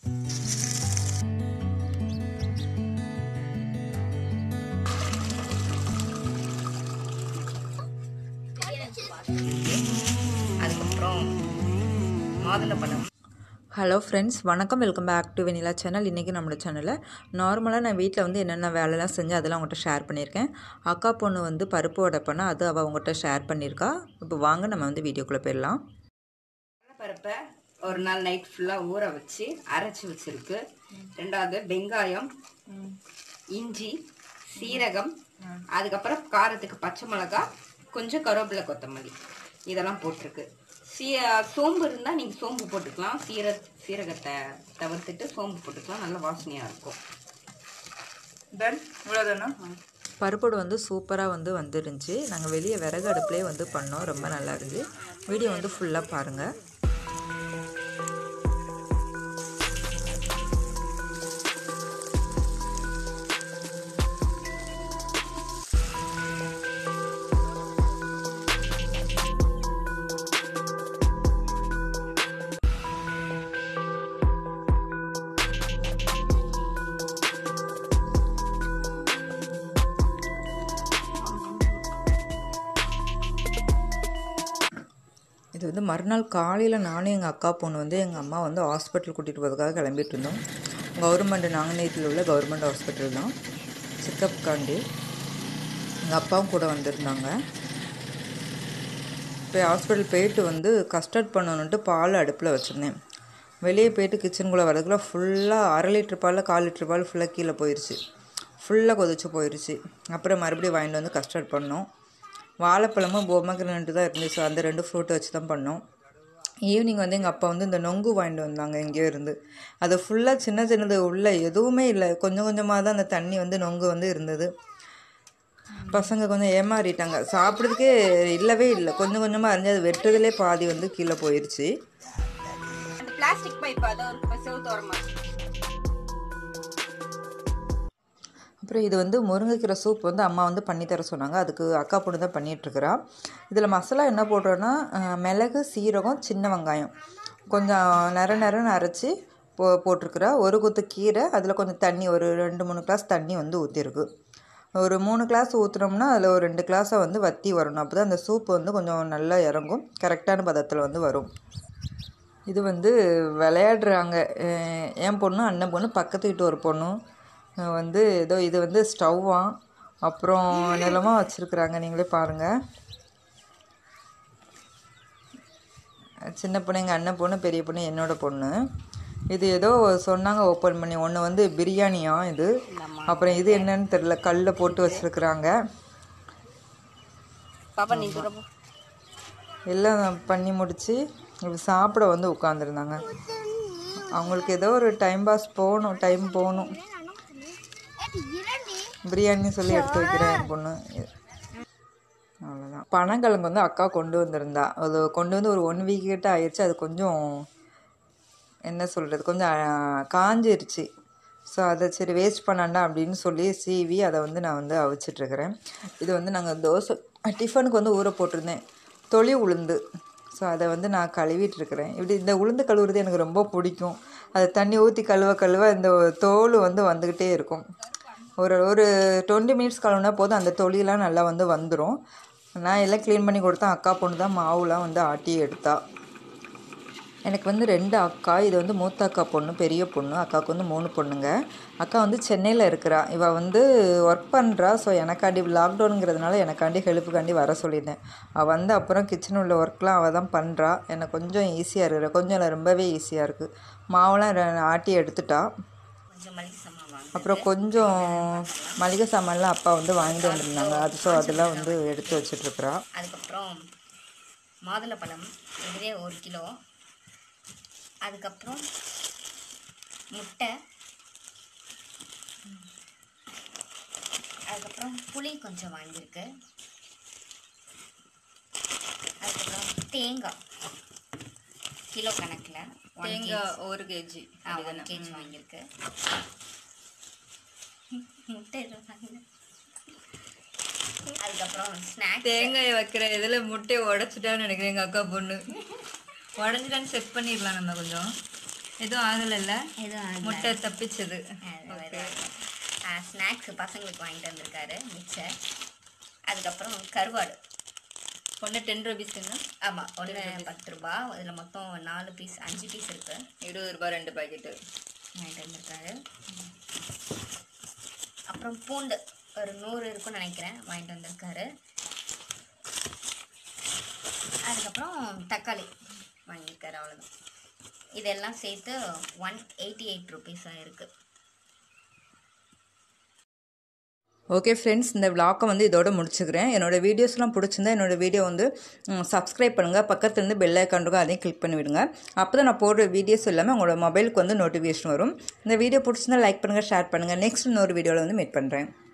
அதுக்கப்புறம் மாதுளம்பழம் hello friends வணக்கம் welcome back to Vanilla channel இன்றைக்கி நம்மளோட சேனலில் நார்மலாக நான் வீட்டில் வந்து என்னென்ன வேலைலாம் செஞ்சேன் அதெல்லாம் உங்கள்கிட்ட ஷேர் பண்ணியிருக்கேன் அக்கா பொண்ணு வந்து பருப்பு வடை பண்ணால் அது அவள் உங்கள்கிட்ட ஷேர் பண்ணியிருக்கா இப்போ வாங்க நம்ம வந்து வீடியோக்குள்ளே போயிடலாம் பருப்பை ஒரு நாள் நைட் ஃபுல்லாக ஊற வச்சு அரைச்சி வச்சிருக்கு ரெண்டாவது வெங்காயம் இஞ்சி சீரகம் அதுக்கப்புறம் காரத்துக்கு பச்சை மிளகாய் கொஞ்சம் கருவேப்பிலை கொத்தமல்லி இதெல்லாம் போட்டிருக்கு சீ சோம்பு இருந்தால் நீங்கள் சோம்பு போட்டுக்கலாம் சீர சீரகத்தை தவிர்த்துட்டு சோம்பு போட்டுக்கலாம் நல்ல வாசனையாக இருக்கும் தென் இவ்வளோதானா பருப்போடு வந்து சூப்பராக வந்து வந்துருந்துச்சு நாங்கள் வெளியே விறகு அடுப்புலேயே வந்து பண்ணோம் ரொம்ப நல்லா இருந்துச்சு வீடியோ வந்து ஃபுல்லாக பாருங்கள் இது வந்து மறுநாள் காலையில் நானும் எங்கள் அக்கா பொண்ணு வந்து எங்கள் அம்மா வந்து ஹாஸ்பிட்டல் கூட்டிகிட்டு போகிறதுக்காக கிளம்பிட்டு இருந்தோம் கவர்மெண்ட் நாங்குநேயத்தில் உள்ள கவர்மெண்ட் ஹாஸ்பிட்டல் தான் செக்கப்காண்டி எங்கள் அப்பாவும் கூட வந்திருந்தாங்க போய் ஹாஸ்பிட்டல் போயிட்டு வந்து கஸ்டர்ட் பண்ணணுன்ட்டு பால் அடுப்பில் வச்சுருந்தேன் வெளியே போயிட்டு கிச்சனுக்குள்ளே வரதுக்குள்ள ஃபுல்லாக அரை லிட்டர் பாலில் கால் லிட்டர் பால் ஃபுல்லாக கீழே போயிடுச்சு ஃபுல்லாக கொதிச்சு போயிடுச்சு அப்புறம் மறுபடியும் வாங்கிட்டு வந்து கஸ்டர்ட் பண்ணோம் வாழைப்பழமும் பொம்மக்கிரனட்டு தான் இருந்துச்சு அந்த ரெண்டு ஃப்ரூட்டை வச்சு தான் பண்ணோம் ஈவினிங் வந்து எங்கள் அப்பா வந்து இந்த நொங்கு வாங்கிட்டு வந்தாங்க எங்கேயோ இருந்து அது ஃபுல்லாக சின்ன சின்னது உள்ள எதுவுமே இல்லை கொஞ்சம் கொஞ்சமாக தான் அந்த தண்ணி வந்து நொங்கு வந்து இருந்தது பசங்க கொஞ்சம் ஏமாறிட்டாங்க சாப்பிட்றதுக்கே இல்லவே இல்லை கொஞ்சம் கொஞ்சமாக அரிஞ்சு அது வெட்டுறதுலே பாதி வந்து கீழே போயிடுச்சு அந்த பிளாஸ்டிக் பைப் அதை ஒரு செவுத்தோரமா அப்புறம் இது வந்து முருங்கைக்கீரை சூப் வந்து அம்மா வந்து பண்ணி தர சொன்னாங்க அதுக்கு அக்கா பொண்ணு தான் பண்ணிகிட்ருக்கிறா இதில் மசாலா என்ன போடுறோன்னா அஹ், மிளகு சீரகம் சின்ன வெங்காயம் கொஞ்சம் நிற நிறன்னு அரைச்சி போ போட்டிருக்கிறா ஒரு கொத்து கீரை அதில் கொஞ்சம் தண்ணி ஒரு ரெண்டு மூணு கிளாஸ் தண்ணி வந்து ஊற்றிருக்கு ஒரு மூணு கிளாஸ் ஊற்றுனோம்னா அதில் ஒரு ரெண்டு கிளாஸை வந்து வற்றி வரணும் அப்போ தான் அந்த சூப் வந்து கொஞ்சம் நல்லா இறங்கும் கரெக்டான பதத்தில் வந்து வரும் இது வந்து விளையாடுறாங்க அஹ் என் பொண்ணு அண்ணன் பொண்ணு பக்கத்து வீட்டு ஒரு பொண்ணும் அஹ் வந்து ஏதோ இது வந்து ஸ்டவ்வாம் அப்புறம் நிலமாக வச்சுருக்குறாங்க நீங்களே பாருங்கள் சின்ன பொண்ணு எங்கள் அண்ணன் பொண்ணு பெரிய பொண்ணு என்னோட பொண்ணு இது ஏதோ சொன்னாங்க ஓப்பன் பண்ணி ஒன்று வந்து பிரியாணியா இது அப்புறம் இது என்னன்னு தெரில கல்லில் போட்டு வச்சுருக்குறாங்க பாப்பா நீ தூர போ. எல்லாம் பண்ணி முடித்து இப்ப சாப்பிட வந்து உட்காந்துருந்தாங்க அவங்களுக்கு ஏதோ ஒரு டைம் பாஸ் போகணும் டைம் போகணும் பிரியாணி சொல்லி எடுத்து வைக்கிறேன் என் பொண்ணு அவ்வளோதான் பனங்கிழங்கு வந்து அக்கா கொண்டு வந்திருந்தா அது கொண்டு வந்து ஒரு ஒன் வீக் கிட்ட ஆயிடுச்சு அது கொஞ்சம் என்ன சொல்கிறது கொஞ்சம் அஹ், காஞ்சிருச்சு ஸோ அதை சரி வேஸ்ட் பண்ணாண்டா அப்படின்னு சொல்லி சீவி அதை வந்து நான் வந்து அவிச்சிட்ருக்கிறேன் இது வந்து நாங்கள் தோசை டிஃபனுக்கு வந்து ஊற போட்டிருந்தேன் தொளி உளுந்து ஸோ அதை வந்து நான் கழுவிட்டு இருக்கிறேன் இப்படி இந்த உளுந்து கழுவுறது எனக்கு ரொம்ப பிடிக்கும் அதை தண்ணி ஊற்றி கழுவ கழுவ இந்த தோல் வந்து வந்துக்கிட்டே இருக்கும் ஒரு ஒரு டுவெண்ட்டி மினிட்ஸ் கழுவுனா போதும் அந்த தொலியெல்லாம் நல்லா வந்து வந்துடும் நான் எல்லாம் க்ளீன் பண்ணி கொடுத்தேன் அக்கா பொண்ணு தான் மாவுலாம் வந்து ஆட்டி எடுத்தா எனக்கு வந்து ரெண்டு அக்கா இது வந்து மூத்த அக்கா பொண்ணு பெரிய பொண்ணு அக்காவுக்கு வந்து மூணு பொண்ணுங்க அக்கா வந்து சென்னையில் இருக்கிறா இவள் வந்து ஒர்க் பண்ணுறா ஸோ எனக்காண்டி லாக்டவுனுங்கிறதுனால எனக்காண்டி ஹெல்ப்புக்காண்டி வர சொல்லியிருந்தேன் அவள் வந்து அப்புறம் கிச்சன் உள்ள ஒர்க்லாம் அவள் தான் பண்ணுறா எனக்கு கொஞ்சம் ஈஸியாக இருக்குது கொஞ்சம் இல்லை ரொம்பவே ஈஸியாக இருக்குது மாவுலாம் ரெ- ஆட்டி எடுத்துட்டா கொஞ்சம் மளிகை சாமான் வாங்க அப்புறம் கொஞ்சம் மளிகை சாமான்லாம் அப்பா வந்து வாங்கிட்டு வந்திருந்தாங்க அது ஸோ அதெல்லாம் வந்து எடுத்து வச்சிட்ருக்குறா அதுக்கப்புறம் மாதுளப்பழம் இதுவே ஒரு கிலோ அதுக்கப்புறம் முட்டை ம். அதுக்கப்புறம் புளி கொஞ்சம் வாங்கியிருக்கு அதுக்கப்புறம் தேங்காய் கிலோ கணக்கில் தேங்காய் ஒரு கேஜி ஒன் கேஜி வாங்கியிருக்கு முட்டை எதுவும் வாங்கல. அதுக்கப்புறம் ஸ்நாக்ஸ் தேங்காயை வைக்கிற இதில் முட்டையை உடச்சிட்டான்னு நினைக்கிறேன் எங்கள் அக்கா பொண்ணு உடஞ்சிட்டான்னு செக் பண்ணிடலாம் நம்ம கொஞ்சம் எதுவும் ஆகலைல்ல எதுவும் முட்டை தப்பிச்சது ஸ்நாக்ஸ் பசங்களுக்கு வாங்கிட்டு வந்திருக்காரு மிச்சர் அதுக்கப்புறம் கருவாடு ஒன்று டென் ருபீஸ்க்குங்க ஆமாம் ஒன்று பத்து ரூபா அதில் மொத்தம் நாலு பீஸ் அஞ்சு பீஸ் இருக்குது இருபது ரூபாய் ரெண்டு பாக்கெட்டு வாங்கிட்டு வந்திருக்காரு அப்புறம் பூண்டு ஒரு நூறு இருக்கும்னு நினைக்கிறேன் வாங்கிட்டு வந்திருக்காரு அதுக்கப்புறம் தக்காளி வாங்கியிருக்காரு அவ்வளோதான் இதெல்லாம் சேர்த்து ஒன் எயிட்டி எயிட் ருபீஸாக இருக்குது ஓகே ஃப்ரெண்ட்ஸ் இந்த விளாக்கை வந்து இதோட முடிச்சுக்கிறேன் என்னோடய வீடியோஸ்லாம் பிடிச்சிருந்தா என்னோடய வீடியோ வந்து சப்ஸ்கிரைப் பண்ணுங்கள் பக்கத்துலேருந்து பெல் ஐக்கான் இருக்கும் அதையும் கிளிக் பண்ணி விடுங்க அப்போ தான் நான் போடுற வீடியோஸ் எல்லாமே உங்களோட மொபைலுக்கு வந்து நோட்டிஃபிகேஷன் வரும் இந்த வீடியோ பிடிச்சிருந்தா லைக் பண்ணுங்கள் ஷேர் பண்ணுங்கள் நெக்ஸ்ட் இன்னொரு வீடியோவில் வந்து மீட் பண்ணுறேன்